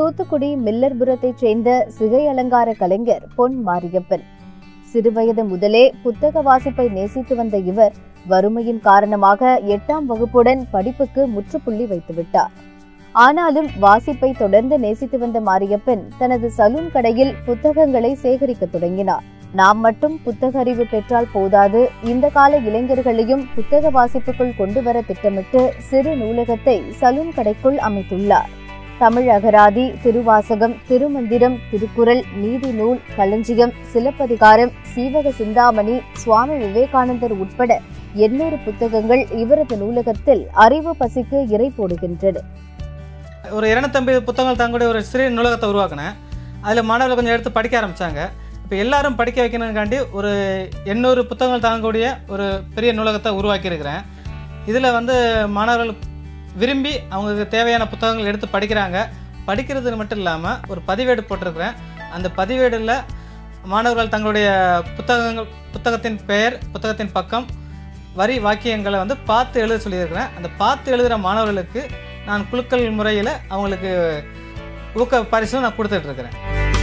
தூத்துக்குடி மில்லர்புரத்தைச் சேர்ந்த சிகை அலங்கார கலைஞர் பொன் மாரியப்பன் சிறுவயது முதலே புத்தக வாசிப்பை நேசித்து வந்த இவர் வறுமையின் காரணமாக எட்டாம் வகுப்புடன் படிப்புக்கு முற்றுப்புள்ளி வைத்துவிட்டார் ஆனாலும் வாசிப்பை தொடர்ந்து நேசித்து வந்த மாரியப்பன் தனது சலூன் கடையில் புத்தகங்களை சேகரிக்க தொடங்கினார் நாம் மட்டும் புத்தக அறிவு பெற்றால் போதாது இந்த கால இளைஞர்களையும் புத்தக வாசிப்புக்குள் கொண்டு வர திட்டமிட்டு சிறு நூலகத்தை சலூன் கடைக்குள் அமைத்துள்ளார் தமிழ் அகராதி திருவாசகம் திருமந்திரம் திருக்குறள் நீதி நூல் களஞ்சியம் சிலப்பதிகாரம் சீவக சிந்தாமணி சுவாமி விவேகானந்தர் உட்பட எண்ணூறு புத்தகங்கள் இவரது நூலகத்தில் அறிவு பசிக்கு இறை போடுகின்றன ஒரு இருநூத்தம்பது புத்தகங்கள் தங்கக்கூடிய ஒரு சிறிய நூலகத்தை உருவாக்கினேன் அதில் மாணவர்கள் கொஞ்சம் எடுத்து படிக்க ஆரம்பித்தாங்க இப்போ எல்லாரும் படிக்க வைக்கணுங்காண்டி ஒரு எண்ணூறு புத்தகங்கள் தாங்கக்கூடிய ஒரு பெரிய நூலகத்தை உருவாக்கியிருக்கிறேன் இதில் வந்து மாணவர்கள் விரும்பி அவங்களுக்கு தேவையான புத்தகங்கள் எடுத்து படிக்கிறாங்க படிக்கிறது மட்டும் இல்லாமல் ஒரு பதிவேடு போட்டிருக்கிறேன் அந்த பதிவேடில் மாணவர்கள் தங்களுடைய புத்தகங்கள் புத்தகத்தின் பெயர் புத்தகத்தின் பக்கம் வரி வாக்கியங்களை வந்து பார்த்து எழுத சொல்லியிருக்கிறேன் அந்த பார்த்து எழுதுகிற மாணவர்களுக்கு நான் குலுக்கல் முறையில் அவங்களுக்கு ஊக்க பரிசும் நான் கொடுத்துட்ருக்கிறேன்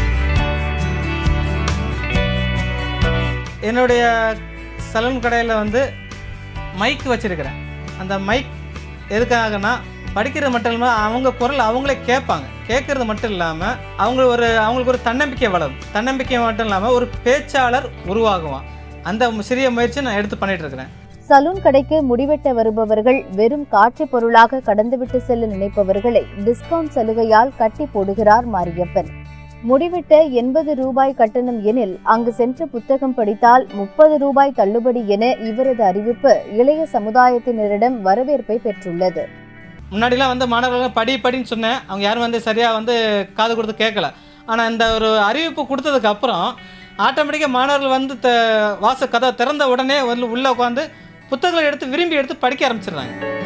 என்னுடைய சலூன் கடையில் வந்து மைக் வச்சுருக்கிறேன் அந்த மைக் எதுக்காகனா படிக்கிறது மட்டும் இல்லாமல் அவங்க குரல் அவங்களே கேட்பாங்க கேட்குறது மட்டும் இல்லாமல் அவங்க ஒரு அவங்களுக்கு ஒரு தன்னம்பிக்கை வளரும் தன்னம்பிக்கை மட்டும் இல்லாமல் ஒரு பேச்சாளர் உருவாகுவான் அந்த சிறிய முயற்சி நான் எடுத்து பண்ணிட்டு இருக்கிறேன் சலூன் கடைக்கு முடிவெட்ட வருபவர்கள் வெறும் காட்சி பொருளாக கடந்துவிட்டு செல்ல நினைப்பவர்களை டிஸ்கவுண்ட் சலுகையால் கட்டி போடுகிறார் மாரியப்பன் முடிவிட்ட எண்பது ரூபாய் கட்டணம் எனில் அங்கு சென்று புத்தகம் படித்தால் முப்பது ரூபாய் தள்ளுபடி என இவரது அறிவிப்பு இளைய சமுதாயத்தினரிடம் வரவேற்பை பெற்றுள்ளது முன்னாடிலாம் வந்து மாணவர்கள் படி படின்னு சொன்னேன் அவங்க யாரும் வந்து சரியாக வந்து காது கொடுத்து கேட்கல ஆனால் இந்த ஒரு அறிவிப்பு கொடுத்ததுக்கு அப்புறம் ஆட்டோமேட்டிக்காக மாணவர்கள் வந்து த வாச கதை திறந்த உடனே வந்து உள்ளே உட்காந்து புத்தகங்களை எடுத்து விரும்பி எடுத்து படிக்க ஆரம்பிச்சிடுறாங்க